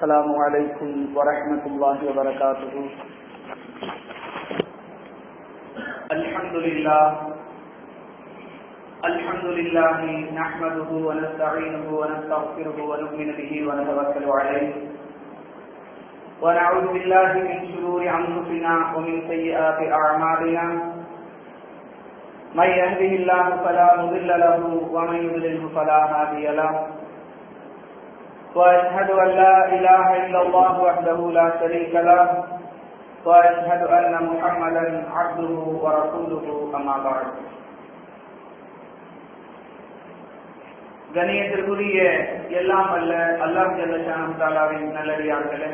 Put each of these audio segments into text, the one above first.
السلام عليكم ورحمة الله وبركاته الحمد لله الحمد لله نحمده ونستعينه ونستغفره ونؤمن به ونتوكل عليه ونعوذ بالله من شرور أنفسنا ومن سيئات أعمالنا من يهده الله فلا مضل له ومن يضلله فلا هادي له واشهد ان لا اله الا الله وحده لا شريك له واشهد ان محمدا عبده ورسوله اما بعد கணியத்திற்குரிய எல்லாம் அல்ல அல்லாஹ் ஜல்லஷானம் தாலாவின் நல்லடியார்களே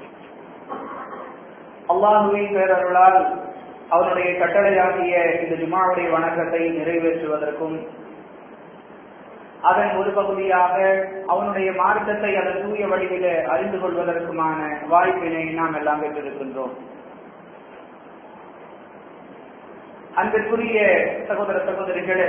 அல்லாஹுவின் பேரருளால் அவனுடைய கட்டளையாகிய இந்த ஜுமாவுடைய வணக்கத்தை நிறைவேற்றுவதற்கும் அதன் ஒரு பகுதியாக அவனுடைய மார்க்கத்தை அதன் தூய வடிவில அறிந்து கொள்வதற்குமான வாய்ப்பினை நாம் எல்லாம் பெற்றிருக்கின்றோம் அன்பிற்குரிய சகோதர சகோதரிகளே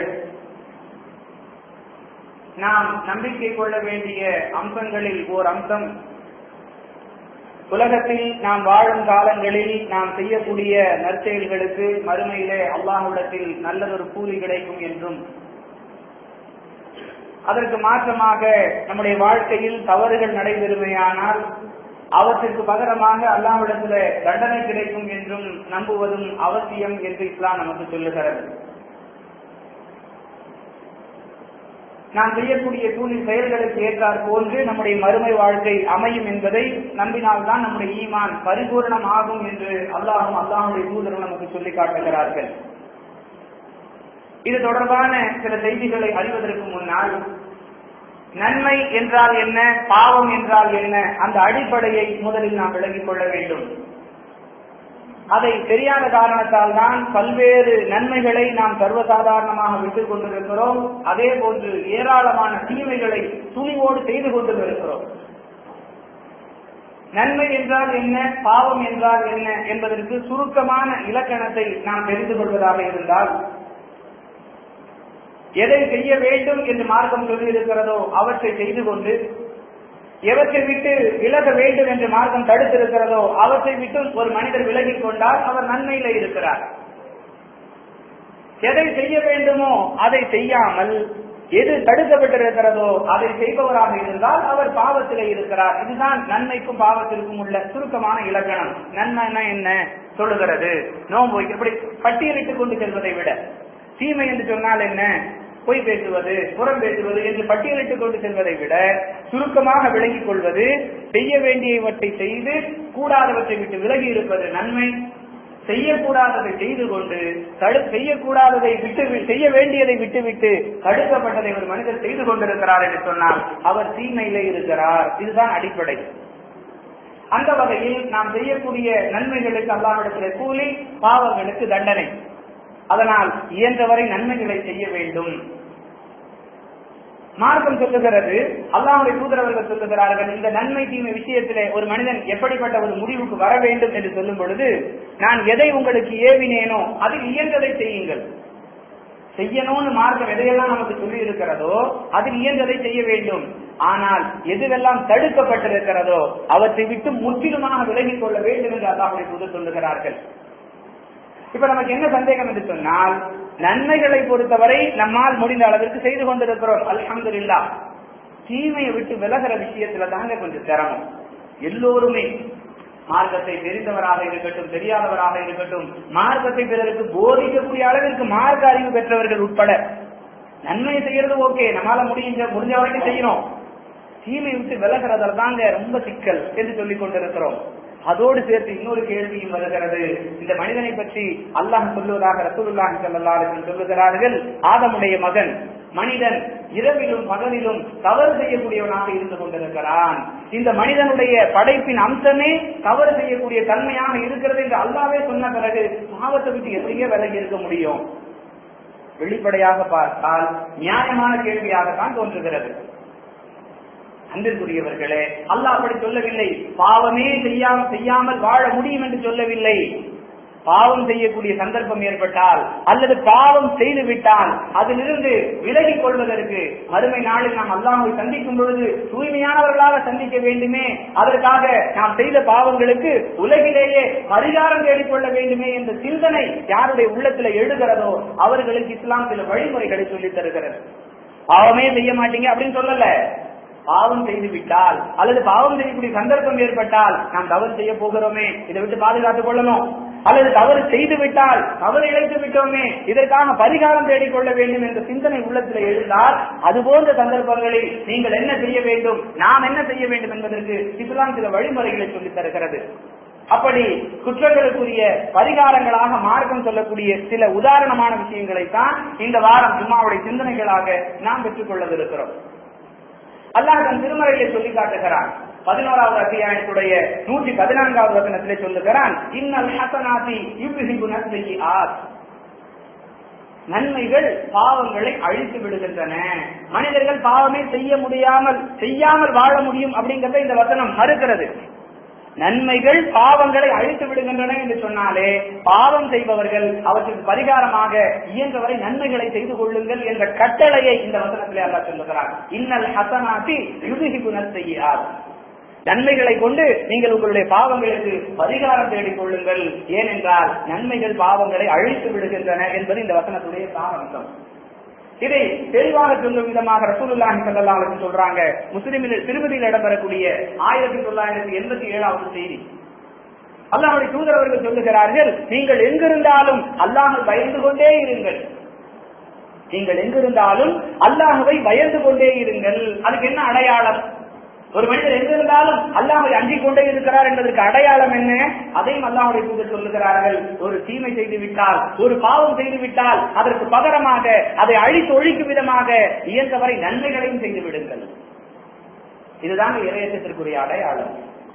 நாம் நம்பிக்கை கொள்ள வேண்டிய அம்சங்களில் ஓர் அம்சம் உலகத்தில் நாம் வாழும் காலங்களில் நாம் செய்யக்கூடிய நற்செயல்களுக்கு மறுமையிலே அல்லாஹுடத்தில் நல்லதொரு கூலி கிடைக்கும் என்றும் அதற்கு மாற்றமாக நம்முடைய வாழ்க்கையில் தவறுகள் நடைபெறுமையானால் அவற்றிற்கு பகரமாக அல்லாவிடத்துல தண்டனை கிடைக்கும் என்றும் நம்புவதும் அவசியம் என்று இஸ்லாம் நமக்கு சொல்லுகிறது நாம் செய்யக்கூடிய கூலி செயல்களுக்கு ஏற்றார் போன்று நம்முடைய மறுமை வாழ்க்கை அமையும் என்பதை நம்பினால்தான் நம்முடைய ஈமான் பரிபூர்ணம் ஆகும் என்று அல்லாஹும் அல்லாஹுடைய தூதர்கள் நமக்கு சொல்லி காட்டுகிறார்கள் இது தொடர்பான சில செய்திகளை அறிவதற்கு முன்னால் நன்மை என்றால் என்ன பாவம் என்றால் என்ன அந்த அடிப்படையை முதலில் நாம் விளங்கிக் கொள்ள வேண்டும் அதை தெரியாத காரணத்தால் தான் பல்வேறு நன்மைகளை நாம் சர்வசாதாரணமாக விட்டுக் கொண்டிருக்கிறோம் அதே போன்று ஏராளமான தீமைகளை துணிவோடு செய்து கொண்டு இருக்கிறோம் நன்மை என்றால் என்ன பாவம் என்றால் என்ன என்பதற்கு சுருக்கமான இலக்கணத்தை நாம் தெரிந்து கொள்வதாக இருந்தால் எதை செய்ய வேண்டும் என்று மார்க்கம் சொல்லியிருக்கிறதோ அவற்றை செய்து கொண்டு எவற்றை விட்டு விலக வேண்டும் என்று மார்க்கம் தடுத்திருக்கிறதோ அவற்றை விட்டு ஒரு மனிதர் விலகிக் கொண்டால் அவர் நன்மையில இருக்கிறார் எதை செய்ய வேண்டுமோ அதை செய்யாமல் எது தடுக்கப்பட்டிருக்கிறதோ அதை செய்பவராக இருந்தால் அவர் பாவத்திலே இருக்கிறார் இதுதான் நன்மைக்கும் பாவத்திற்கும் உள்ள சுருக்கமான இலக்கணம் நன்மை என்ன சொல்லுகிறது நோன்பு இப்படி பட்டியலிட்டுக் கொண்டு செல்வதை விட தீமை என்று சொன்னால் என்ன பொய் பேசுவது புறம் பேசுவது என்று பட்டியலிட்டுக் கொண்டு செல்வதை விட சுருக்கமாக விளங்கிக் கொள்வது செய்ய வேண்டியவற்றை செய்து கூடாதவற்றை விட்டு விலகி இருப்பது நன்மை செய்யக்கூடாததை செய்து கொண்டு தடு செய்யக்கூடாததை விட்டு செய்ய வேண்டியதை விட்டுவிட்டு தடுக்கப்பட்டதை ஒரு மனிதர் செய்து கொண்டிருக்கிறார் என்று சொன்னால் அவர் தீமையிலே இருக்கிறார் இதுதான் அடிப்படை அந்த வகையில் நாம் செய்யக்கூடிய நன்மைகளுக்கு அல்லாவிடத்தில் கூலி பாவங்களுக்கு தண்டனை அதனால் இயன்றவரை நன்மைகளை செய்ய வேண்டும் மார்க்கம் சொல்லுகிறது அல்லாஹுடைய தூதரவர்கள் சொல்லுகிறார்கள் இந்த நன்மை தீமை விஷயத்திலே ஒரு மனிதன் எப்படிப்பட்ட ஒரு முடிவுக்கு வர வேண்டும் என்று சொல்லும் பொழுது நான் எதை உங்களுக்கு ஏவினேனோ அதில் இயன்றதை செய்யுங்கள் செய்யணும்னு மார்க்கம் எதையெல்லாம் நமக்கு சொல்லி இருக்கிறதோ அதில் இயன்றதை செய்ய வேண்டும் ஆனால் எதுவெல்லாம் தடுக்கப்பட்டிருக்கிறதோ அவற்றை விட்டு முற்றிலுமாக விலகிக் கொள்ள வேண்டும் என்று அல்லாஹுடைய தூதர் சொல்லுகிறார்கள் இப்ப நமக்கு என்ன சந்தேகம் என்று சொன்னால் நன்மைகளை பொறுத்தவரை நம்மால் முடிந்த அளவிற்கு செய்து கொண்டிருக்கிறோம் அல்ஹமது இல்லா தீமையை விட்டு விலகிற விஷயத்துல தாங்க கொஞ்சம் சிரமம் எல்லோருமே மார்க்கத்தை தெரிந்தவராக இருக்கட்டும் தெரியாதவராக இருக்கட்டும் மார்க்கத்தை பிறருக்கு போதிக்கக்கூடிய அளவிற்கு மார்க்க அறிவு பெற்றவர்கள் உட்பட நன்மை செய்யறது ஓகே நம்மளால முடிஞ்ச முடிஞ்ச வரைக்கும் செய்யணும் தீமை விட்டு விலகிறதுல தாங்க ரொம்ப சிக்கல் என்று சொல்லிக் கொண்டிருக்கிறோம் அதோடு சேர்த்து இன்னொரு கேள்வியும் வருகிறது இந்த மனிதனை பற்றி அல்லாஹ் சொல்லுவதாக ரசூலுல்லாஹி ஸல்லல்லாஹு அலைஹி சொல்லுகிறார்கள் ஆதமுடைய மகன் மனிதன் இரவிலும் பகலிலும் தவறு செய்யக்கூடியவனாக இருந்து கொண்டிருக்கிறான் இந்த மனிதனுடைய படைப்பின் அம்சமே தவறு செய்யக்கூடிய தன்மையாக இருக்கிறது என்று அல்லாவே சொன்ன பிறகு பாவத்தை விட்டு எப்படியே விலகி இருக்க முடியும் வெளிப்படையாக பார்த்தால் நியாயமான கேள்வியாகத்தான் தோன்றுகிறது அன்பிற்குரியவர்களே அல்லாஹ் அப்படி சொல்லவில்லை பாவமே செய்யாம செய்யாமல் வாழ முடியும் என்று சொல்லவில்லை பாவம் செய்யக்கூடிய சந்தர்ப்பம் ஏற்பட்டால் அல்லது பாவம் செய்து விட்டால் அதிலிருந்து விலகிக் கொள்வதற்கு மறுமை நாளில் நாம் அல்லாஹை சந்திக்கும் பொழுது தூய்மையானவர்களாக சந்திக்க வேண்டுமே அதற்காக நாம் செய்த பாவங்களுக்கு உலகிலேயே பரிகாரம் தேடிக்கொள்ள வேண்டுமே என்ற சிந்தனை யாருடைய உள்ளத்துல எழுகிறதோ அவர்களுக்கு இஸ்லாம் சில வழிமுறைகளை சொல்லித் தருகிறது பாவமே செய்ய மாட்டீங்க அப்படின்னு சொல்லல பாவம் செய்து விட்டால் அல்லது பாவம் செய்யக்கூடிய சந்தர்ப்பம் ஏற்பட்டால் நாம் தவறு செய்ய போகிறோமே இதை விட்டு பாதுகாத்துக் கொள்ளணும் அல்லது தவறு செய்து விட்டால் தவறு இழைத்து விட்டோமே இதற்காக பரிகாரம் தேடிக்கொள்ள வேண்டும் என்ற சிந்தனை உள்ளத்தில் எழுந்தால் அது போன்ற சந்தர்ப்பங்களில் நீங்கள் என்ன செய்ய வேண்டும் நாம் என்ன செய்ய வேண்டும் என்பதற்கு இஸ்லாம் சில வழிமுறைகளை சொல்லித் தருகிறது அப்படி குற்றங்களுக்குரிய பரிகாரங்களாக மார்க்கம் சொல்லக்கூடிய சில உதாரணமான விஷயங்களை தான் இந்த வாரம் ஜும்மாவுடைய சிந்தனைகளாக நாம் பெற்றுக்கொள்ளவிருக்கிறோம் அல்லாஹ் தன் திருமறையிலே சொல்லி காட்டுகிறான் பதினோராவது அத்தியாயத்துடைய நூற்றி பதினான்காவது வசனத்திலே சொல்லுகிறான் இன்னல் ஹசனாதி யுபிஹிபு நஸ்லிஹி ஆத் நன்மைகள் பாவங்களை அழித்து விடுகின்றன மனிதர்கள் பாவமே செய்ய முடியாமல் செய்யாமல் வாழ முடியும் அப்படிங்கறத இந்த வசனம் மறுக்கிறது நன்மைகள் பாவங்களை அழித்து விடுகின்றன என்று சொன்னாலே பாவம் செய்பவர்கள் அவற்றுக்கு பரிகாரமாக இயன்றவரை நன்மைகளை செய்து கொள்ளுங்கள் என்ற கட்டளையை இந்த வசனத்திலே அல்லா சொல்லுகிறார் இன்னல் ஹசனாதி யுதுகி செய்யார் நன்மைகளை கொண்டு நீங்கள் உங்களுடைய பாவங்களுக்கு பரிகாரம் தேடிக் கொள்ளுங்கள் ஏனென்றால் நன்மைகள் பாவங்களை அழித்து விடுகின்றன என்பது இந்த வசனத்துடைய சாராம்சம் இதை தெளிவாக சொல்லும் விதமாக ரசூலுல்லாஹி ஸல்லல்லாஹு அலைஹி சொல்றாங்க முஸ்லிமில் திருமதியில் இடம்பெறக்கூடிய ஆயிரத்தி தொள்ளாயிரத்தி எண்பத்தி ஏழாவது செய்தி அல்லாஹுடைய தூதர் அவர்கள் சொல்லுகிறார்கள் நீங்கள் எங்கிருந்தாலும் அல்லாஹை பயந்து கொண்டே இருங்கள் நீங்கள் எங்கிருந்தாலும் அல்லாஹுவை பயந்து கொண்டே இருங்கள் அதுக்கு என்ன அடையாளம் ஒரு மனிதர் எங்கிருந்தாலும் அல்லாஹை அஞ்சிக் கொண்டே இருக்கிறார் என்பதற்கு அடையாளம் என்ன அதையும் அல்லாஹுடைய தூதர் சொல்லுகிறார்கள் ஒரு தீமை செய்து விட்டால் ஒரு பாவம் செய்து விட்டால் அதற்கு பகரமாக அதை அழித்து ஒழிக்கும் விதமாக இயன்றவரை நன்மைகளையும் செய்து விடுங்கள் இதுதான் இறையத்திற்குரிய அடையாளம்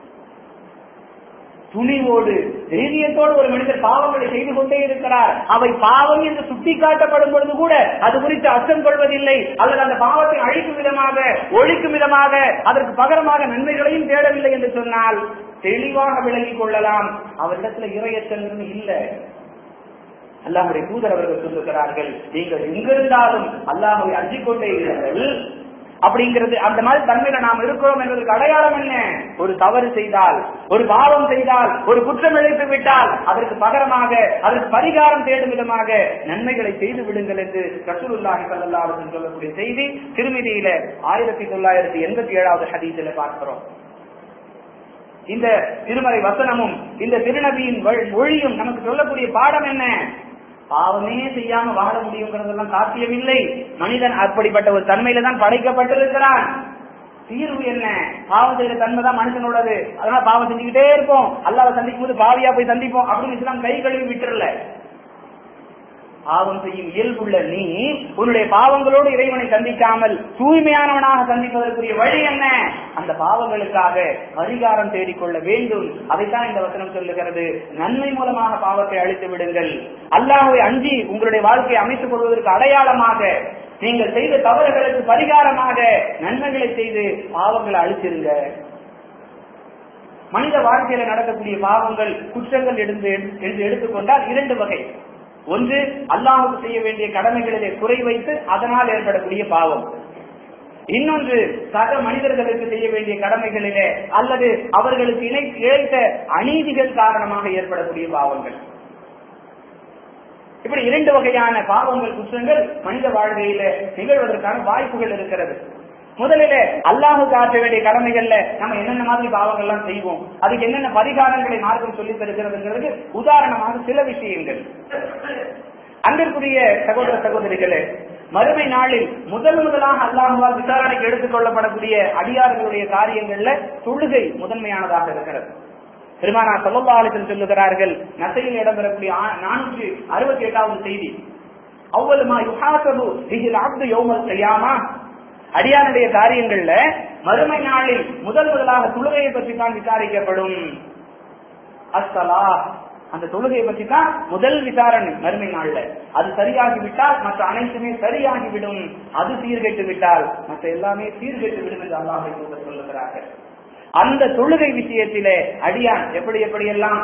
துணிவோடு தைரியத்தோடு ஒரு மனிதர் பாவங்களை செய்து கொண்டே இருக்கிறார் அவை பாவம் என்று சுட்டிக்காட்டப்படும் பொழுது கூட அது குறித்து அச்சம் கொள்வதில்லை அல்லது அந்த பாவத்தை அழிக்கும் விதமாக ஒழிக்கும் விதமாக அதற்கு பகரமாக நன்மைகளையும் தேடவில்லை என்று சொன்னால் தெளிவாக விளங்கிக் கொள்ளலாம் அவரிடத்துல இறையச்சம் இல்லை அல்லாஹுடைய தூதர் அவர்கள் சொல்லுகிறார்கள் நீங்கள் எங்கிருந்தாலும் அல்லாஹுவை அஞ்சிக் கொண்டே இருங்கள் அப்படிங்கிறது அந்த மாதிரி தன்மையில நாம் இருக்கிறோம் என்பதற்கு அடையாளம் என்ன ஒரு தவறு செய்தால் ஒரு பாவம் செய்தால் ஒரு குற்றம் இழைத்து விட்டால் அதற்கு பகரமாக அதற்கு பரிகாரம் தேடும் விதமாக நன்மைகளை செய்து விடுங்கள் என்று ரசூலுல்லாஹி ஸல்லல்லாஹு அலைஹி சொல்லக்கூடிய செய்தி திருமதியில ஆயிரத்தி தொள்ளாயிரத்தி எண்பத்தி ஏழாவது ஹதீஸில பார்க்கிறோம் இந்த திருமறை வசனமும் இந்த திருநபியின் மொழியும் நமக்கு சொல்லக்கூடிய பாடம் என்ன பாவமே செய்யாம வாழ முடியுங்கிறதெல்லாம் சாத்தியமில்லை மனிதன் அப்படிப்பட்ட ஒரு தன்மையில தான் படைக்கப்பட்டிருக்கிறான் தீர்வு என்ன பாவம் செய்யற தன்மை தான் மனுஷனோடது அதனால பாவம் செஞ்சுக்கிட்டே இருப்போம் அல்லாத சந்திக்கும் போது பாவியா போய் சந்திப்போம் அப்படின்னு இஸ்லாம் கை கழுவி விட்டுறல பாவம் செய்யும் இயல்புள்ள நீ உன்னுடைய பாவங்களோடு இறைவனை சந்திக்காமல் தூய்மையானவனாக சந்திப்பதற்குரிய வழி என்ன அந்த பாவங்களுக்காக பரிகாரம் தேடிக்கொள்ள வேண்டும் அதைத்தான் இந்த வசனம் சொல்லுகிறது நன்மை மூலமாக பாவத்தை அழித்து விடுங்கள் அல்லாஹை அஞ்சி உங்களுடைய வாழ்க்கையை அமைத்துக் கொள்வதற்கு அடையாளமாக நீங்கள் செய்த தவறுகளுக்கு பரிகாரமாக நன்மைகளை செய்து பாவங்களை அழிச்சிருங்க மனித வாழ்க்கையில நடக்கக்கூடிய பாவங்கள் குற்றங்கள் எடுத்து என்று எடுத்துக்கொண்டால் இரண்டு வகை ஒன்று அல்லாஹுக்கு செய்ய வேண்டிய கடமைகளிலே குறை வைத்து அதனால் ஏற்படக்கூடிய பாவம் இன்னொன்று சக மனிதர்களுக்கு செய்ய வேண்டிய கடமைகளிலே அல்லது அவர்களுக்கு இணை இழைத்த அநீதிகள் காரணமாக ஏற்படக்கூடிய பாவங்கள் இப்படி இரண்டு வகையான பாவங்கள் குற்றங்கள் மனித வாழ்க்கையில நிகழ்வதற்கான வாய்ப்புகள் இருக்கிறது முதலில அல்லாஹுக்கு ஆற்ற வேண்டிய கடமைகள்ல நம்ம என்னென்ன மாதிரி பாவங்கள்லாம் செய்வோம் அதுக்கு என்னென்ன பரிகாரங்களை மார்க்கம் சொல்லி தருகிறதுங்கிறது உதாரணமாக சில விஷயங்கள் அங்கிருக்கூடிய சகோதர சகோதரிகளே மறுமை நாளில் முதல் முதலாக அல்லாஹுவால் விசாரணைக்கு எடுத்துக் கொள்ளப்படக்கூடிய அடியார்களுடைய காரியங்கள்ல தொழுகை முதன்மையானதாக இருக்கிறது பெருமானா சொல்லல்லாலிசன் சொல்லுகிறார்கள் நசையில் இடம்பெறக்கூடிய நானூற்றி அறுபத்தி எட்டாவது செய்தி அவ்வளவுமா யுஹாசபு இதில் ஆப்து யோமல் செய்யாமா அடியானுடைய காரியங்கள்ல மறுமை நாளில் முதல் முதலாக தொழுகையை பற்றி தான் விசாரிக்கப்படும் அஸ்தலா அந்த தொழுகையை பற்றி தான் முதல் விசாரணை மறுமை நாள்ல அது சரியாகிவிட்டால் மற்ற அனைத்துமே சரியாகிவிடும் அது சீர்கெட்டு விட்டால் மற்ற எல்லாமே சீர்கெட்டு விடும் என்று அல்லாஹை சொல்லுகிறார்கள் அந்த தொழுகை விஷயத்திலே அடியான் எப்படி எப்படியெல்லாம்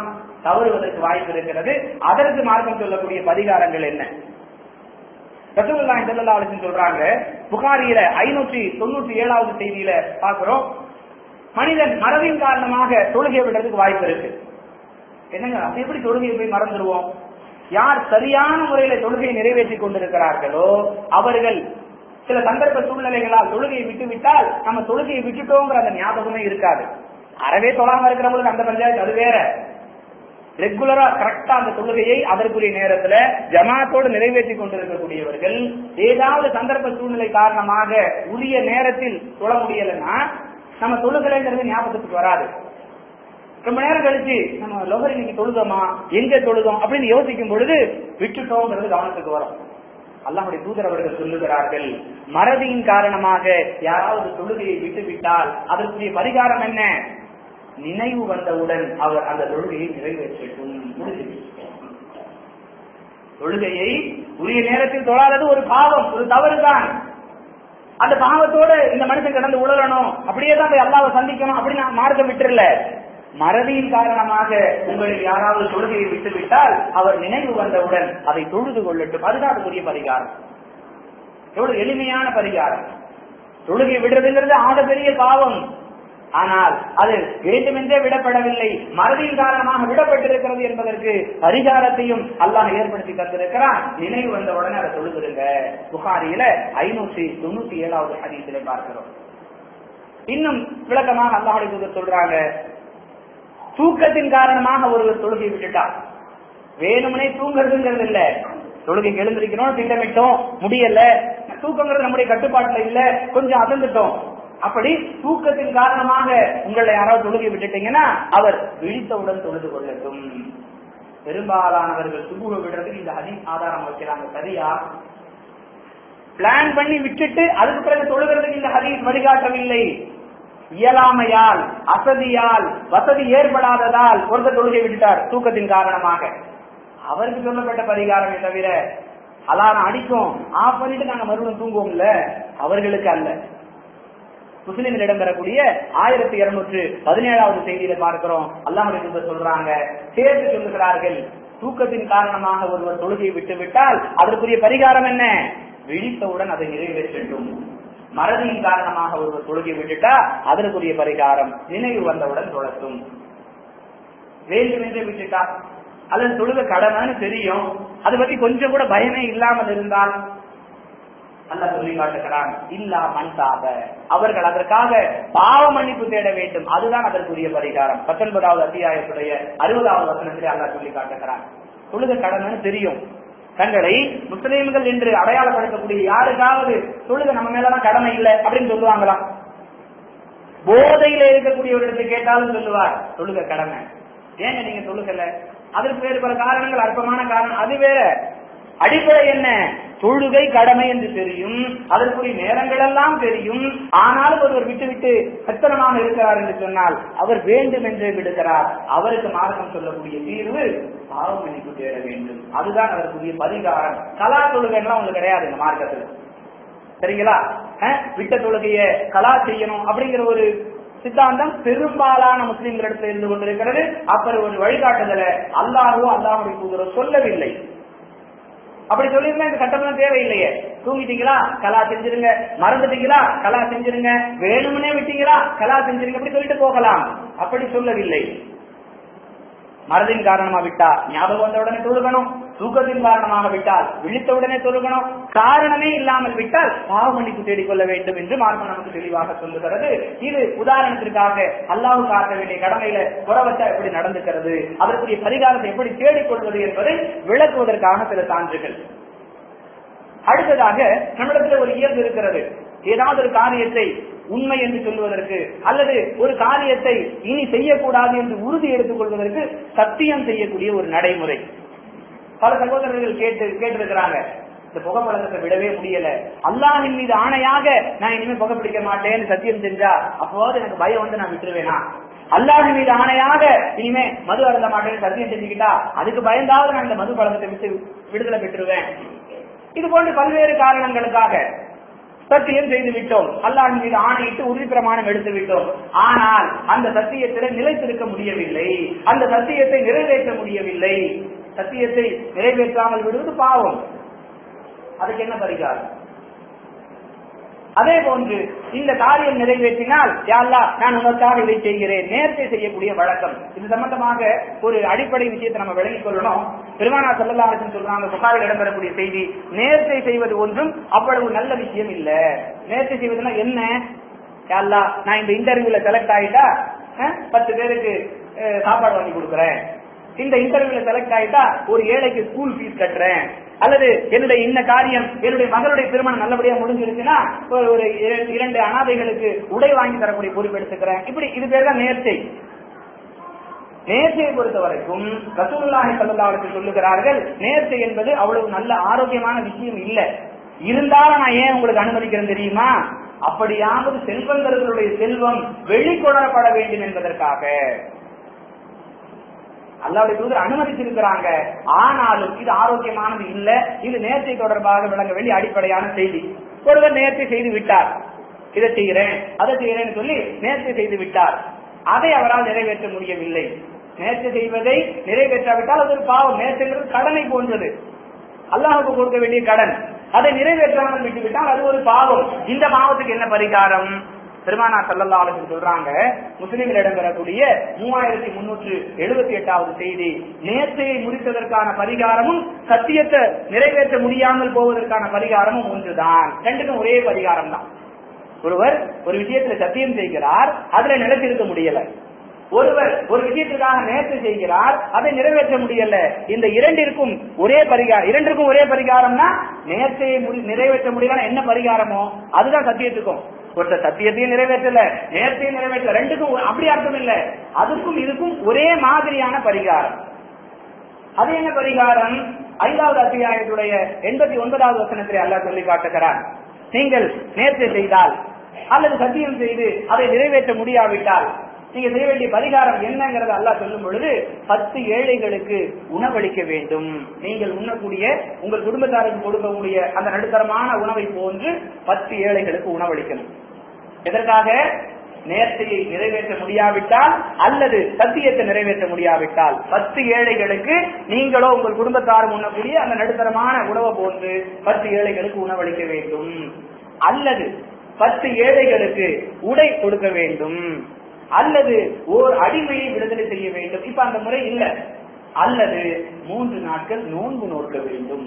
தவறுவதற்கு வாய்ப்பு இருக்கிறது அதற்கு மார்க்கம் சொல்லக்கூடிய பரிகாரங்கள் என்ன ரசூலுல்லாஹி ஸல்லல்லாஹு அலைஹி வஸல்லம் சொல்றாங்க புகாரியில ஐநூற்றி தொண்ணூற்றி ஏழாவது செய்தியில பாக்குறோம் மனிதன் மறதியின் காரணமாக தொழுகை விடுறதுக்கு வாய்ப்பு இருக்கு என்னங்க அது எப்படி தொழுகையை போய் மறந்துடுவோம் யார் சரியான முறையில தொழுகையை நிறைவேற்றி கொண்டிருக்கிறார்களோ அவர்கள் சில சந்தர்ப்ப சூழ்நிலைகளால் தொழுகையை விட்டு விட்டால் நம்ம தொழுகையை விட்டுட்டோங்கிற அந்த ஞாபகமே இருக்காது அறவே தொழாம இருக்கிறவங்களுக்கு அந்த பஞ்சாயத்து அது வேற ரெகுலரா கரெக்டா அந்த தொழுகையை அதற்குரிய நேரத்துல ஜமாத்தோடு நிறைவேற்றி கொண்டிருக்கக்கூடியவர்கள் ஏதாவது சந்தர்ப்ப சூழ்நிலை காரணமாக உரிய நேரத்தில் தொழ முடியலன்னா நம்ம தொழுகலைங்கிறது ஞாபகத்துக்கு வராது ரொம்ப நேரம் கழிச்சு நம்ம லோகர் இன்னைக்கு தொழுதோமா எங்க தொழுதோம் அப்படின்னு யோசிக்கும் பொழுது விட்டுட்டோங்கிறது கவனத்துக்கு வரும் அல்லாஹுடைய தூதர் அவர்கள் சொல்லுகிறார்கள் மறதியின் காரணமாக யாராவது தொழுகையை விட்டு விட்டால் அதற்குரிய பரிகாரம் என்ன நினைவு வந்தவுடன் அவர் அந்த தொழுகையை நிறைவேற்றட்டும் முடிஞ்சு தொழுகையை உரிய நேரத்தில் தொழாதது ஒரு பாவம் ஒரு தவறுதான் அந்த பாவத்தோட இந்த மனுஷன் கடந்து உழலணும் அப்படியே தான் போய் அல்லாவை சந்திக்கணும் அப்படின்னு நான் மார்க்கம் விட்டுறல மறதியின் காரணமாக உங்களில் யாராவது தொழுகையை விட்டுவிட்டால் அவர் நினைவு வந்தவுடன் அதை தொழுது கொள்ளட்டும் அதுதான் அதுக்குரிய பரிகாரம் எவ்வளவு எளிமையான பரிகாரம் தொழுகை விடுறதுங்கிறது ஆகப்பெரிய பாவம் ஆனால் அது வேண்டுமென்றே விடப்படவில்லை மறதியின் காரணமாக விடப்பட்டிருக்கிறது என்பதற்கு பரிகாரத்தையும் அல்லாஹ் ஏற்படுத்தி தந்திருக்கிறான் நினைவு வந்தவுடனே அதை தொழுதுருங்க புகாரியில ஐநூற்றி தொண்ணூத்தி ஏழாவது ஹதீஸிலே பார்க்கிறோம் இன்னும் விளக்கமாக அல்லாஹுடைய தூதர் சொல்றாங்க தூக்கத்தின் காரணமாக ஒருவர் தொழுகை விட்டுட்டார் வேணுமனே தூங்குறதுங்கிறது இல்ல தொழுகைக்கு எழுந்திருக்கிறோம் திட்டமிட்டோம் முடியல தூக்கங்கிறது நம்முடைய கட்டுப்பாட்டுல இல்ல கொஞ்சம் அசந்துட்டோம் அப்படி தூக்கத்தின் காரணமாக உங்களை யாராவது தொழுகை விட்டுட்டீங்கன்னா அவர் விழித்தவுடன் தொழுது கொள்ளட்டும் பெரும்பாலானவர்கள் சுபுக விடுறதுக்கு இந்த அதி ஆதாரம் வைக்கிறாங்க சரியா பிளான் பண்ணி விட்டுட்டு அதுக்கு பிறகு தொழுகிறதுக்கு இந்த ஹதீஸ் வழிகாட்டவில்லை இயலாமையால் அசதியால் வசதி ஏற்படாததால் ஒருத்தர் தொழுகை விட்டுட்டார் தூக்கத்தின் காரணமாக அவருக்கு சொல்லப்பட்ட பரிகாரமே தவிர அலாரம் அடிக்கும் ஆஃப் பண்ணிட்டு நாங்க மறுபடியும் தூங்குவோம்ல அவர்களுக்கு அல்ல முஸ்லிமில் இடம்பெறக்கூடிய ஆயிரத்தி இருநூற்று பதினேழாவது செய்தியில பார்க்கிறோம் அல்லாஹ் சொல்றாங்க சேர்த்து சொல்லுகிறார்கள் தூக்கத்தின் காரணமாக ஒருவர் தொழுகையை விட்டு விட்டால் அதற்குரிய பரிகாரம் என்ன விழித்தவுடன் அதை நிறைவேற்றட்டும் மறதியின் காரணமாக ஒருவர் தொழுகை விட்டுட்டா அதற்குரிய பரிகாரம் நினைவு வந்தவுடன் தொழட்டும் வேண்டுமென்றே விட்டுட்டா அல்லது தொழுக கடமைன்னு தெரியும் அதை பத்தி கொஞ்சம் கூட பயமே இல்லாமல் இருந்தால் அல்ல சொல்லி காட்டுகிறான் இல்லா மன்சாப அவர்கள் அதற்காக பாவ மன்னிப்பு தேட வேண்டும் அதுதான் அதற்குரிய பரிகாரம் பத்தொன்பதாவது அத்தியாயத்துடைய அறுபதாவது வசனத்திலே அல்லா சொல்லி காட்டுகிறான் தொழுக கடமைன்னு தெரியும் தங்களை முஸ்லீம்கள் என்று அடையாளப்படுத்தக்கூடிய யாருக்காவது தொழுக நம்ம மேலதான் கடமை இல்லை அப்படின்னு சொல்லுவாங்களா போதையில இருக்கக்கூடியவரிடத்தை கேட்டாலும் சொல்லுவார் தொழுக கடமை ஏங்க நீங்க தொழுகல அதற்கு வேறு பல காரணங்கள் அற்பமான காரணம் அது வேற அடிப்படை என்ன தொழுகை கடமை என்று தெரியும் அதற்குரிய நேரங்கள் எல்லாம் தெரியும் ஆனாலும் ஒருவர் விட்டு விட்டு சத்தனமாக இருக்கிறார் என்று சொன்னால் அவர் வேண்டும் என்றே விடுகிறார் அவருக்கு மார்க்கம் சொல்லக்கூடிய தீர்வு பாவ மன்னிப்பு தேட வேண்டும் அதுதான் அதற்குரிய பரிகாரம் கலா தொழுகை எல்லாம் உங்களுக்கு கிடையாது இந்த மார்க்கத்தில் சரிங்களா விட்ட தொழுகைய கலா செய்யணும் அப்படிங்கிற ஒரு சித்தாந்தம் பெரும்பாலான முஸ்லிம்களிடத்தில் இருந்து கொண்டிருக்கிறது அப்படி ஒரு வழிகாட்டுதல அல்லாஹோ அல்லாஹுடைய தூதரோ சொல்லவில்லை அப்படி சொல்லியிருந்தா இந்த சட்டம்லாம் தேவையில்லையே தூங்கிட்டீங்களா கலா செஞ்சிருங்க மறந்துட்டீங்களா கலா செஞ்சிருங்க வேணும்னே விட்டீங்களா கலா செஞ்சிருங்க அப்படி சொல்லிட்டு போகலாம் அப்படி சொல்லவில்லை மறதின் காரணமா விட்டா ஞாபகம் வந்த உடனே தொழுகணும் தூக்கத்தின் காரணமாக விட்டால் விழித்த உடனே தொழுகணும் காரணமே இல்லாமல் விட்டால் பாவ மன்னிப்பு தேடிக்கொள்ள வேண்டும் என்று மார்க்கம் நமக்கு தெளிவாக சொல்லுகிறது இது உதாரணத்திற்காக அல்லாஹு காட்ட வேண்டிய கடமையில புறவச்சா எப்படி நடந்துக்கிறது அதற்குரிய பரிகாரத்தை எப்படி தேடிக்கொள்வது என்பதை விளக்குவதற்காக சில சான்றுகள் அடுத்ததாக நம்மிடத்தில் ஒரு இயல்பு இருக்கிறது ஏதாவது ஒரு காரியத்தை உண்மை என்று சொல்வதற்கு அல்லது ஒரு காரியத்தை இனி செய்யக்கூடாது என்று உறுதி எடுத்துக் கொள்வதற்கு சத்தியம் செய்யக்கூடிய ஒரு நடைமுறை பல சகோதரர்கள் கேட்டு கேட்டிருக்கிறாங்க இந்த புகைப்பழக்கத்தை விடவே முடியல அல்லாஹின் மீது ஆணையாக நான் இனிமே புகைப்பிடிக்க மாட்டேன்னு சத்தியம் செஞ்சா அப்போது எனக்கு பயம் வந்து நான் விட்டுருவேனா அல்லாஹின் மீது ஆணையாக இனிமே மது அருந்த மாட்டேன்னு சத்தியம் செஞ்சுக்கிட்டா அதுக்கு பயந்தாவது நான் இந்த மது பழக்கத்தை விட்டு விடுதலை பெற்றுருவேன் இது போன்று பல்வேறு காரணங்களுக்காக சத்தியம் செய்து விட்டோம் அல்லாஹ் மீது ஆணையிட்டு உறுதி பிரமாணம் எடுத்து விட்டோம் ஆனால் அந்த சத்தியத்தில் நிலைத்திருக்க முடியவில்லை அந்த சத்தியத்தை நிறைவேற்ற முடியவில்லை சத்தியத்தை நிறைவேற்றாமல் விடுவது பாவம் அதுக்கு என்ன பரிகாரம் அதே போன்று இந்த காரியம் நிறைவேற்றினால் யாழ்லா நான் உனக்காக இதை செய்கிறேன் நேர்த்தை செய்யக்கூடிய வழக்கம் இது சம்பந்தமாக ஒரு அடிப்படை விஷயத்தை நம்ம விளங்கிக் கொள்ளணும் பெருமானா செல்லலாசன் சொல்றாங்க புகாரில் இடம்பெறக்கூடிய செய்தி நேர்த்தை செய்வது ஒன்றும் அவ்வளவு நல்ல விஷயம் இல்ல நேர்த்தை செய்வதுன்னா என்ன யாழ்லா நான் இந்த இன்டர்வியூல செலக்ட் ஆயிட்டா அஹ், பத்து பேருக்கு அஹ், சாப்பாடு வாங்கி கொடுக்குறேன் இந்த இன்டர்வியூல செலக்ட் ஆயிட்டா ஒரு ஏழைக்கு ஸ்கூல் ஃபீஸ் கட்டுறேன் அல்லது என்னுடைய இந்த காரியம் என்னுடைய மகளுடைய திருமணம் நல்லபடியா முடிஞ்சிருச்சுன்னா ஒரு ஒரு இர- இரண்டு அனாதைகளுக்கு உடை வாங்கி தரக்கூடிய பொறுப்பு எடுத்துக்கிறேன் இப்படி இது பேர் தான் நேர்ச்சை நேர்ச்சையை பொறுத்த வரைக்கும் ரசூலுல்லாஹி ஸல்லல்லாஹு அலைஹி வஸல்லம் சொல்லுகிறார்கள் நேர்ச்சை என்பது அவ்வளவு நல்ல ஆரோக்கியமான விஷயம் இல்ல இருந்தாலும் நான் ஏன் உங்களுக்கு அனுமதிக்கிறேன் தெரியுமா அப்படியாவது செல்வந்தர்களுடைய செல்வம் வெளிக்கொணரப்பட வேண்டும் என்பதற்காக அல்லாவுடைய தூதர் அனுமதிச்சிருக்கிறாங்க ஆனாலும் இது ஆரோக்கியமானது இல்ல இது நேர்ச்சை தொடர்பாக விளங்க வேண்டிய அடிப்படையான செய்தி ஒருவர் நேர்ச்சை செய்து விட்டார் இதை செய்கிறேன் அதை செய்கிறேன்னு சொல்லி நேர்ச்சை செய்து விட்டார் அதை அவரால் நிறைவேற்ற முடியவில்லை நேர்ச்சை செய்வதை நிறைவேற்றாவிட்டால் அது ஒரு பாவம் நேர்ச்சைங்கிறது கடனை போன்றது அல்லாஹுக்கு கொடுக்க வேண்டிய கடன் அதை நிறைவேற்றாமல் விட்டுவிட்டால் அது ஒரு பாவம் இந்த பாவத்துக்கு என்ன பரிகாரம் பெருமானா சல்லல்லா அலைஹி சொல்றாங்க முஸ்லிமில் இடம்பெறக்கூடிய மூவாயிரத்தி முன்னூற்று எழுபத்தி எட்டாவது செய்தி நேர்ச்சையை முடித்ததற்கான பரிகாரமும் சத்தியத்தை நிறைவேற்ற முடியாமல் போவதற்கான பரிகாரமும் ஒன்றுதான் ரெண்டுக்கும் ஒரே பரிகாரம் தான் ஒருவர் ஒரு விஷயத்துல சத்தியம் செய்கிறார் அதுல நிலைத்திருக்க முடியல ஒருவர் ஒரு விஷயத்திற்காக நேர்ச்சி செய்கிறார் அதை நிறைவேற்ற முடியல இந்த இரண்டிற்கும் ஒரே பரிகாரம் இரண்டிற்கும் ஒரே பரிகாரம்னா நேர்ச்சையை முடி- நிறைவேற்ற முடியல என்ன பரிகாரமோ அதுதான் சத்தியத்துக்கும் ஒருத்தர் சத்தியத்தையும் நிறைவேற்றல நேர்ச்சையும் நிறைவேற்றல ரெண்டுக்கும் ஒரு- அப்படி அர்த்தம் இல்ல அதுக்கும் இதுக்கும் ஒரே மாதிரியான பரிகாரம் அது என்ன பரிகாரம் ஐந்தாவது அத்தியாயத்துடைய எண்பத்தி ஒன்பதாவது வசனத்தில் அல்லாஹ் சொல்லி காட்டுகிறார் நீங்கள் நேர்ச்சை செய்தால் அல்லது சத்தியம் செய்து அதை நிறைவேற்ற முடியாவிட்டால் நீங்க செய்ய வேண்டிய பரிகாரம் என்னங்கிறத அல்லாஹ் சொல்லும் பொழுது பத்து ஏழைகளுக்கு உணவளிக்க வேண்டும் நீங்கள் உண்ணக்கூடிய உங்கள் குடும்பத்தாருக்கு கொடுக்கக்கூடிய அந்த நடுத்தரமான உணவை போன்று பத்து ஏழைகளுக்கு உணவளிக்கணும் எதற்காக நேர்த்தையை நிறைவேற்ற முடியாவிட்டால் அல்லது சத்தியத்தை நிறைவேற்ற முடியாவிட்டால் பத்து ஏழைகளுக்கு நீங்களோ உங்கள் குடும்பத்தாரும் உண்ணக்கூடிய அந்த நடுத்தரமான உணவை போன்று பத்து ஏழைகளுக்கு உணவளிக்க வேண்டும் அல்லது பத்து ஏழைகளுக்கு உடை கொடுக்க வேண்டும் அல்லது ஓர் அடிமையை விடுதலை செய்ய வேண்டும் இப்ப அந்த முறை இல்ல அல்லது மூன்று நாட்கள் நோன்பு நோக்க வேண்டும்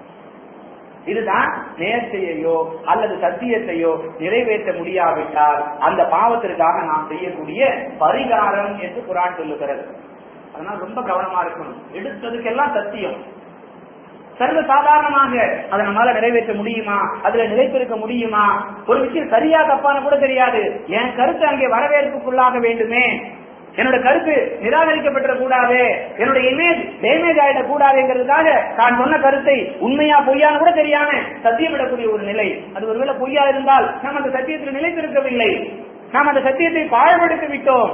இதுதான் நேர்ச்சையையோ அல்லது சத்தியத்தையோ நிறைவேற்ற முடியாவிட்டால் அந்த பாவத்திற்காக நாம் செய்யக்கூடிய பரிகாரம் என்று குரான் சொல்லுகிறது அதனால ரொம்ப கவனமா இருக்கணும் எடுத்ததுக்கெல்லாம் சத்தியம் சர்வ சாதாரணமாக அதை நம்மளால நிறைவேற்ற முடியுமா அதுல நிலைத்திருக்க முடியுமா ஒரு விஷயம் சரியா தப்பான கூட தெரியாது என் கருத்து அங்கே வரவேற்புக்குள்ளாக வேண்டுமே என்னோட கருத்து நிராகரிக்கப்பட்ட கூடாது என்னோட இமேஜ் டேமேஜ் ஆயிட கூடாதுங்கிறதுக்காக தான் சொன்ன கருத்தை உண்மையா பொய்யான்னு கூட தெரியாம சத்தியமிடக்கூடிய ஒரு நிலை அது ஒருவேளை பொய்யா இருந்தால் நாம் அந்த சத்தியத்தில் நிலைத்திருக்கவில்லை நாம் அந்த சத்தியத்தை பாழ்படுத்தி விட்டோம்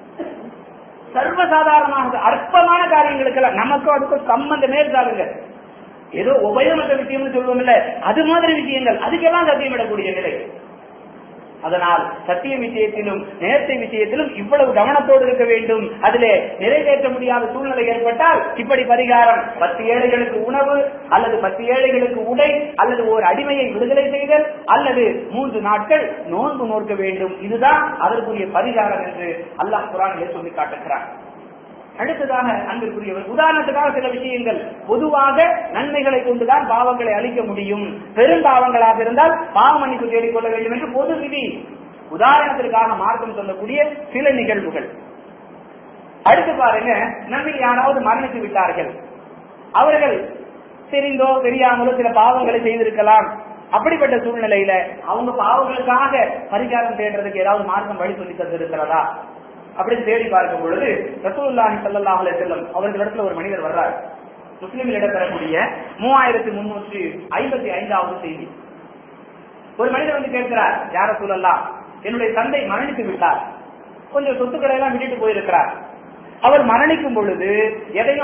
சர்வசாதாரணமாக அற்பமான காரியங்களுக்கெல்லாம் நமக்கும் அதுக்கும் சம்பந்தமே இருக்காதுங்க ஏதோ உபயோகமற்ற விஷயம்னு சொல்லுவோம்ல அது மாதிரி விஷயங்கள் அதுக்கெல்லாம் சத்தியமிடக்கூடிய நிலை அதனால் சத்திய விஷயத்திலும் நேர்த்தை விஷயத்திலும் இவ்வளவு கவனத்தோடு இருக்க வேண்டும் அதிலே நிறைவேற்ற முடியாத சூழ்நிலை ஏற்பட்டால் இப்படி பரிகாரம் பத்து ஏழைகளுக்கு உணவு அல்லது பத்து ஏழைகளுக்கு உடை அல்லது ஒரு அடிமையை விடுதலை செய்தல் அல்லது மூன்று நாட்கள் நோன்பு நோக்க வேண்டும் இதுதான் அதற்குரிய பரிகாரம் என்று அல்லாஹ் குரானிலே சொல்லி காட்டுகிறான் அடுத்ததாக அன்பிற்குரியவர் உதாரணத்துக்காக சில விஷயங்கள் பொதுவாக நன்மைகளை கொண்டுதான் பாவங்களை அழிக்க முடியும் பெரும்பாவங்களாக இருந்தால் பாவ மன்னிப்பு தேடிக்கொள்ள வேண்டும் என்று பொது விதி உதாரணத்திற்காக மார்க்கம் சொல்லக்கூடிய சில நிகழ்வுகள் அடுத்து பாருங்க நம்மை யாராவது மரணித்து விட்டார்கள் அவர்கள் தெரிந்தோ தெரியாமலோ சில பாவங்களை செய்திருக்கலாம் அப்படிப்பட்ட சூழ்நிலையில அவங்க பாவங்களுக்காக பரிகாரம் தேடுறதுக்கு ஏதாவது மார்க்கம் வழி சொல்லி தந்திருக்கிறதா அப்படின்னு தேடி பார்க்கும் பொழுது ரசூலுல்லாஹி ஸல்லல்லாஹு அலைஹி வஸல்லம் அவர்களிடத்துல ஒரு மனிதர் வர்றார் முஸ்லிமில் இடம்பெறக்கூடிய மூவாயிரத்தி முன்னூற்றி ஐம்பத்தி ஐந்தாவது செய்தி ஒரு மனிதர் வந்து கேட்கிறார் யார சூழல்லாம் என்னுடைய தந்தை மரணித்து விட்டார் கொஞ்சம் சொத்துக்களை எல்லாம் விட்டுட்டு போயிருக்கிறார் அவர் மரணிக்கும் பொழுது எதையும்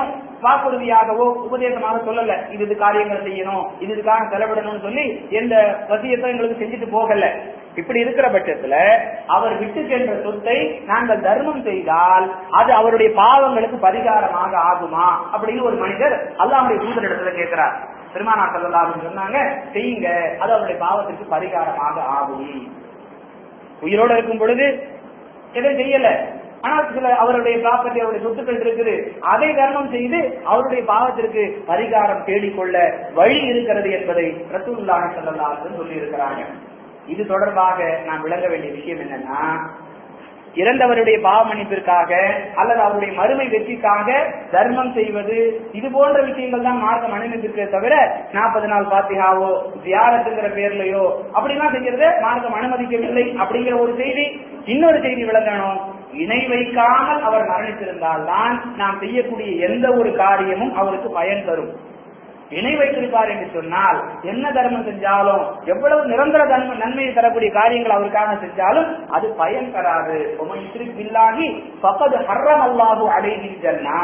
வாக்குறுதியாகவோ உபதேசமாக சொல்லல இது இது காரியங்கள் செய்யணும் இது இதுக்காக செலவிடணும்னு சொல்லி எந்த வசியத்தை எங்களுக்கு செஞ்சுட்டு போகல இப்படி இருக்கிற பட்சத்துல அவர் விட்டு சென்ற சொத்தை நாங்கள் தர்மம் செய்தால் அது அவருடைய பாவங்களுக்கு பரிகாரமாக ஆகுமா அப்படின்னு ஒரு மனிதர் அல்லாஹ்வுடைய தூதரிடத்துல கேட்கிறார் பெருமானா சல்லல்லாஹு சொன்னாங்க செய்யுங்க அது அவருடைய பாவத்திற்கு பரிகாரமாக ஆகும் உயிரோட இருக்கும் பொழுது எதுவும் செய்யல ஆனால் சில அவருடைய ப்ராப்பர்ட்டி அவருடைய சொத்துக்கள் இருக்குது அதை தர்மம் செய்து அவருடைய பாவத்திற்கு பரிகாரம் தேடிக்கொள்ள வழி இருக்கிறது என்பதை ரசூலுல்லாஹி ஸல்லல்லாஹு அலைஹி வஸல்லம் சொல்லி இருக்கிறாங்க இது தொடர்பாக நாம் விளங்க வேண்டிய விஷயம் என்னன்னா இறந்தவருடைய பாவ மன்னிப்பிற்காக அல்லது அவருடைய மறுமை வெற்றிக்காக தர்மம் செய்வது இது போன்ற விஷயங்கள் தான் மார்க்கம் அனுமதிக்கிறே தவிர நாற்பது நாள் பாத்தியாவோ தியாரத்துங்கிற பேர்லயோ அப்படிலாம் செய்யறத மார்க்கம் அனுமதிக்கவில்லை அப்படிங்கிற ஒரு செய்தி இன்னொரு செய்தி விளங்கணும் இணை வைக்காமல் அவர் மரணித்திருந்தால் தான் நாம் செய்யக்கூடிய எந்த ஒரு காரியமும் அவருக்கு பயன் தரும் இணை வைத்திருப்பார் என்று சொன்னால் என்ன தர்மம் செஞ்சாலும் எவ்வளவு நிரந்தர தன்மை நன்மையை தரக்கூடிய காரியங்கள் அவருக்காக செஞ்சாலும் அது பயன் தராது பில்லாகி பக்கது ஹர்ரம் அல்லாஹு அடைதி ஜன்னா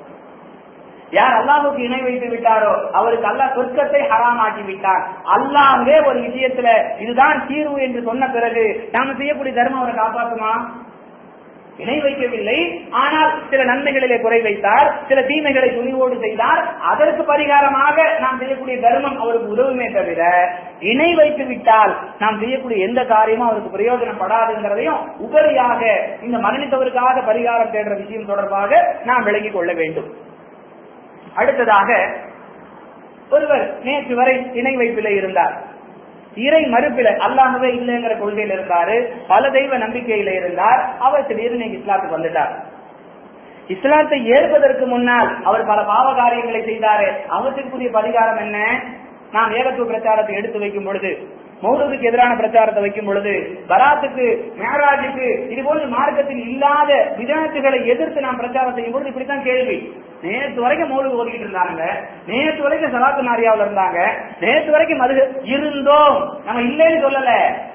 யார் அல்லாஹுக்கு இணை வைத்து விட்டாரோ அவருக்கு அல்லாஹ் சொர்க்கத்தை ஹராமாக்கி விட்டார் அல்லாஹே ஒரு விஷயத்துல இதுதான் தீர்வு என்று சொன்ன பிறகு நாம செய்யக்கூடிய தர்மம் அவரை காப்பாற்றுமா இணை வைக்கவில்லை ஆனால் சில நன்மைகளிலே குறை வைத்தார் சில தீமைகளை துணிவோடு செய்தார் அதற்கு பரிகாரமாக நாம் செய்யக்கூடிய தர்மம் அவருக்கு உதவுமே தவிர இணை வைத்து விட்டால் நாம் செய்யக்கூடிய எந்த காரியமும் அவருக்கு பிரயோஜனப்படாதுங்கிறதையும் உபரியாக இந்த மரணித்தவருக்காக பரிகாரம் தேடுற விஷயம் தொடர்பாக நாம் விளங்கிக் கொள்ள வேண்டும் அடுத்ததாக ஒருவர் நேற்று வரை இணை வைப்பிலே இருந்தார் இறை மறுப்பில அல்லாஹவே இல்லைங்கிற கொள்கையில இருந்தாரு பல தெய்வ நம்பிக்கையில இருந்தார் அவர் திடீர்னு நீங்க இஸ்லாத்துக்கு வந்துட்டார் இஸ்லாத்தை ஏற்பதற்கு முன்னால் அவர் பல பாவ காரியங்களை செய்தாரு அவற்றுக்குரிய பரிகாரம் என்ன நாம் ஏகத்துவ பிரச்சாரத்தை எடுத்து வைக்கும் பொழுது மௌலூதுக்கு எதிரான பிரச்சாரத்தை வைக்கும் பொழுது பராத்துக்கு மேராஜுக்கு இது போன்ற மார்க்கத்தில் இல்லாத விதத்துகளை எதிர்த்து நாம் பிரச்சாரம் செய்யும் பொழுது இப்படித்தான் கேள்வி நேற்று வரைக்கும் மௌலூது ஓடிக்கிட்டு இருந்தாங்க நேற்று வரைக்கும் சலாத்து நாரியாவில் இருந்தாங்க நேற்று வரைக்கும் மது இருந்தோம் நம்ம இல்லைன்னு சொல்லல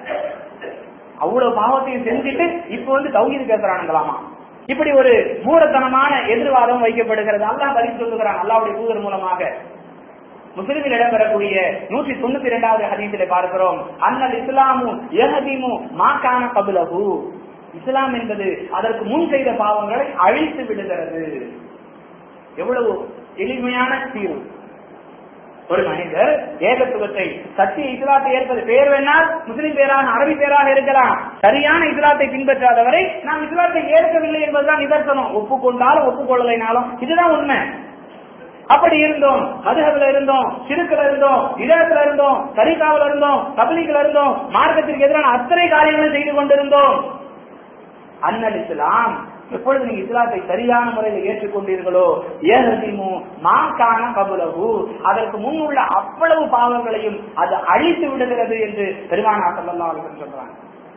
அவ்வளவு பாவத்தையும் செஞ்சுட்டு இப்ப வந்து தௌஹீது பேசுறானுங்களாமா இப்படி ஒரு மூடத்தனமான எதிர்வாதம் வைக்கப்படுகிறது அல்லாஹ் பதில் சொல்லுகிறான் அல்லாவுடைய தூதர் மூலமாக முஸ்லிமில் இடம்பெறக்கூடிய நூற்றி தொண்ணூத்தி இரண்டாவது ஹதீஸிலே பார்க்கிறோம் அன்னல் இஸ்லாமு எஹதிமு மாக்கான கபுலகு இஸ்லாம் என்பது அதற்கு முன் செய்த பாவங்களை அழித்து விடுகிறது எவ்வளவு எளிமையான தீர்வு ஒரு மனிதர் ஏகத்துவத்தை சத்திய இஸ்லாத்தை ஏற்பது பேர் வேணால் முஸ்லிம் பேராக அரபி பேராக இருக்கலாம் சரியான இஸ்லாத்தை பின்பற்றாதவரை நாம் இஸ்லாத்தை ஏற்கவில்லை என்பதுதான் நிதர்சனம் ஒப்புக்கொண்டாலும் ஒப்புக்கொள்ளலைனாலும் இதுதான் உண்மை அப்படி இருந்தோம் மதுகபில இருந்தோம் சிறுக்குல இருந்தோம் இடத்துல இருந்தோம் தரிகாவில இருந்தோம் தபிலிகள் இருந்தோம் மார்க்கத்திற்கு எதிரான அத்தனை காரியங்களும் செய்து கொண்டிருந்தோம் அண்ணல் இஸ்லாம் எப்பொழுது நீங்க இஸ்லாத்தை சரியான முறையில் ஏற்றுக்கொண்டீர்களோ ஏகதிமு மாக்கான கபுலகு அதற்கு முன் உள்ள அவ்வளவு பாவங்களையும் அது அழித்து விடுகிறது என்று பெருமானா சல்லா அவர்கள் சொல்றாங்க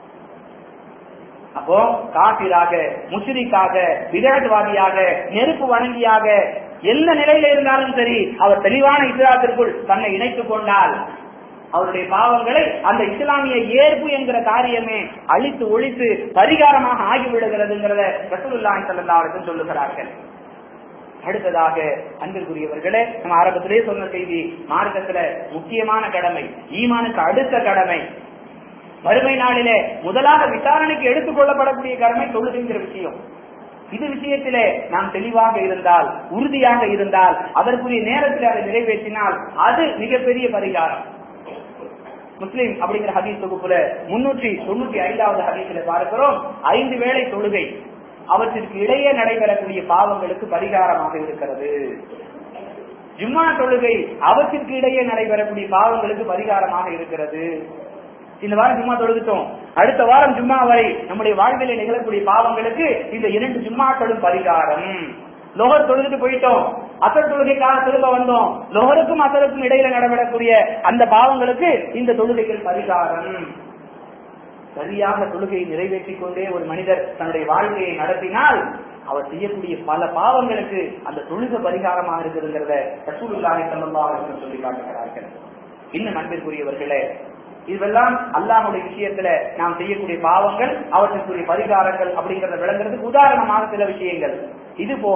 அப்போ காபிராக முஷிரிக்காக விதேகவாதியாக நெருப்பு வணங்கியாக எந்த நிலையில இருந்தாலும் சரி அவர் தெளிவான இஸ்லாத்திற்குள் தன்னை இணைத்துக் கொண்டால் அவருடைய பாவங்களை அந்த இஸ்லாமிய ஏற்பு என்கிற காரியமே அழித்து ஒழித்து பரிகாரமாக ஆகிவிடுகிறதுங்கிறத ரசூலுல்லாஹி ஸல்லல்லாஹு அலைஹி வஸல்லம் சொல்லுகிறார்கள் அடுத்ததாக அன்பிற்குரியவர்களே நம்ம ஆரம்பத்திலே சொன்ன செய்தி மார்க்கத்துல முக்கியமான கடமை ஈமானுக்கு அடுத்த கடமை வறுமை நாளிலே முதலாக விசாரணைக்கு எடுத்துக் கொள்ளப்படக்கூடிய கடமை தொழுகின்ற விஷயம் இது விஷயத்திலே நாம் தெளிவாக இருந்தால் உறுதியாக இருந்தால் அதற்குரிய நேரத்தில் அதை நிறைவேற்றினால் அது மிகப்பெரிய பரிகாரம் முஸ்லிம் அப்படிங்கிற ஹதீஸ் தொகுப்புல முன்னூற்றி தொண்ணூற்றி ஐந்தாவது ஹதீஸ்ல பார்க்கிறோம் ஐந்து வேளை தொழுகை அவற்றிற்கு இடையே நடைபெறக்கூடிய பாவங்களுக்கு பரிகாரமாக இருக்கிறது ஜும்மா தொழுகை அவற்றிற்கு இடையே நடைபெறக்கூடிய பாவங்களுக்கு பரிகாரமாக இருக்கிறது இந்த வாரம் ஜும்மா தொழுதுட்டோம் அடுத்த வாரம் ஜும்மா வரை நம்முடைய வாழ்விலே நிகழக்கூடிய பாவங்களுக்கு இந்த இரண்டு ஜும்மாக்களும் பரிகாரம் லோகர் தொழுதுட்டு போயிட்டோம் அசர் தொழுகைக்காக திரும்ப வந்தோம் லோகருக்கும் அசருக்கும் இடையில நடைபெறக்கூடிய அந்த பாவங்களுக்கு இந்த தொழுகைகள் பரிகாரம் சரியாக தொழுகையை நிறைவேற்றிக் கொண்டே ஒரு மனிதர் தன்னுடைய வாழ்க்கையை நடத்தினால் அவர் செய்யக்கூடிய பல பாவங்களுக்கு அந்த தொழுக பரிகாரமாக இருக்குதுங்கிறத ரசூலுல்லாஹி ஸல்லல்லாஹு அலைஹி வஸல்லம் சொல்லி காட்டுகிறார்கள் இன்னும் அன்பிற்குரியவர்களே இதெல்லாம் அல்லாஹுடைய விஷயத்துல நாம் செய்யக்கூடிய பாவங்கள் அவற்றுக்குரிய பரிகாரங்கள் அப்படிங்கறத விளங்குறதுக்கு உதாரணமாக சில விஷயங்கள் இது போக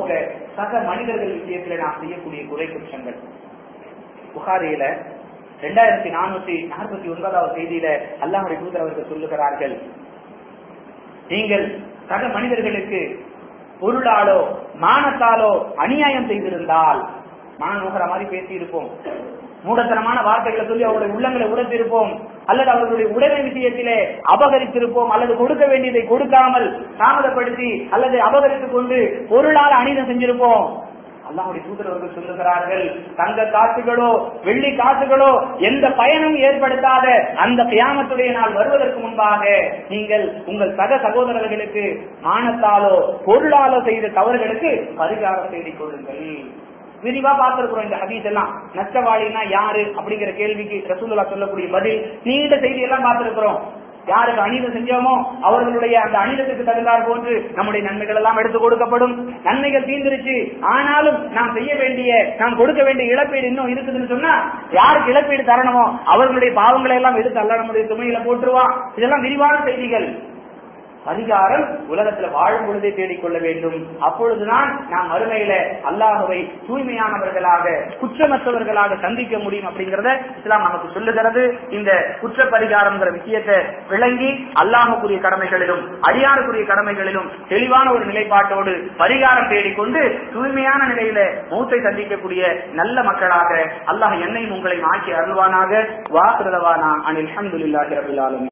சக மனிதர்கள் விஷயத்துல நாம் செய்யக்கூடிய குறை குற்றங்கள் புகாரியில ரெண்டாயிரத்தி நானூத்தி நாற்பத்தி ஒன்பதாவது செய்தியில அல்லாஹுடைய தூதர் அவர்கள் சொல்லுகிறார்கள் நீங்கள் சக மனிதர்களுக்கு பொருளாலோ மானத்தாலோ அநியாயம் செய்திருந்தால் மான நோக்கிற மாதிரி பேசி இருப்போம் மூடத்தனமான வார்த்தைகளை சொல்லி அவருடைய உள்ளங்களை உடைத்திருப்போம் அல்லது அவர்களுடைய உடைமை விஷயத்திலே அபகரித்திருப்போம் அல்லது கொடுக்க வேண்டியதை கொடுக்காமல் தாமதப்படுத்தி அல்லது அபகரித்துக் கொண்டு பொருளால் அநீதம் செஞ்சிருப்போம் அல்லாஹுடைய தூதரவர்கள் சொல்லுகிறார்கள் தங்க காசுகளோ வெள்ளி காசுகளோ எந்த பயனும் ஏற்படுத்தாத அந்த கியாமத்துடைய நாள் வருவதற்கு முன்பாக நீங்கள் உங்கள் சக சகோதரர்களுக்கு மானத்தாலோ பொருளாலோ செய்த தவறுகளுக்கு பரிகாரம் தேடிக் கொள்ளுங்கள் விரிவா பார்த்திருக்கிறோம் இந்த ஹதீஸ் எல்லாம் நஷ்டவாளினா யாரு அப்படிங்கிற கேள்விக்கு ரசூலுல்லா சொல்லக்கூடிய பதில் நீண்ட செய்தி எல்லாம் பார்த்திருக்கிறோம் யாருக்கு அநீதம் செஞ்சோமோ அவர்களுடைய அந்த அநீதத்துக்கு தகுந்தார் போன்று நம்முடைய நன்மைகள் எல்லாம் எடுத்து கொடுக்கப்படும் நன்மைகள் தீர்ந்துருச்சு ஆனாலும் நாம் செய்ய வேண்டிய நாம் கொடுக்க வேண்டிய இழப்பீடு இன்னும் இருக்குதுன்னு சொன்னா யாருக்கு இழப்பீடு தரணுமோ அவர்களுடைய பாவங்களை எல்லாம் எடுத்து அல்ல நம்முடைய துணையில போட்டுருவான் இதெல்லாம் விரிவான செய்திகள் பரிகாரம் உலகத்துல வாழும் பொழுதே தேடிக்கொள்ள வேண்டும் அப்பொழுதுதான் நாம் மறுமையில அல்லாஹுவை தூய்மையானவர்களாக குற்றமற்றவர்களாக சந்திக்க முடியும் அப்படிங்கறத இஸ்லாம் நமக்கு சொல்லுகிறது இந்த குற்ற பரிகாரம்ங்கிற விஷயத்தை விளங்கி அல்லாஹுக்குரிய கடமைகளிலும் அடியாருக்குரிய கடமைகளிலும் தெளிவான ஒரு நிலைப்பாட்டோடு பரிகாரம் தேடிக்கொண்டு தூய்மையான நிலையில மூத்தை சந்திக்கக்கூடிய நல்ல மக்களாக அல்லாஹ் என்னையும் உங்களை ஆக்கி அருள்வானாக வாக்குறதவானா அனில் அஹமதுல்லாஹி ரபில் ஆலமீன்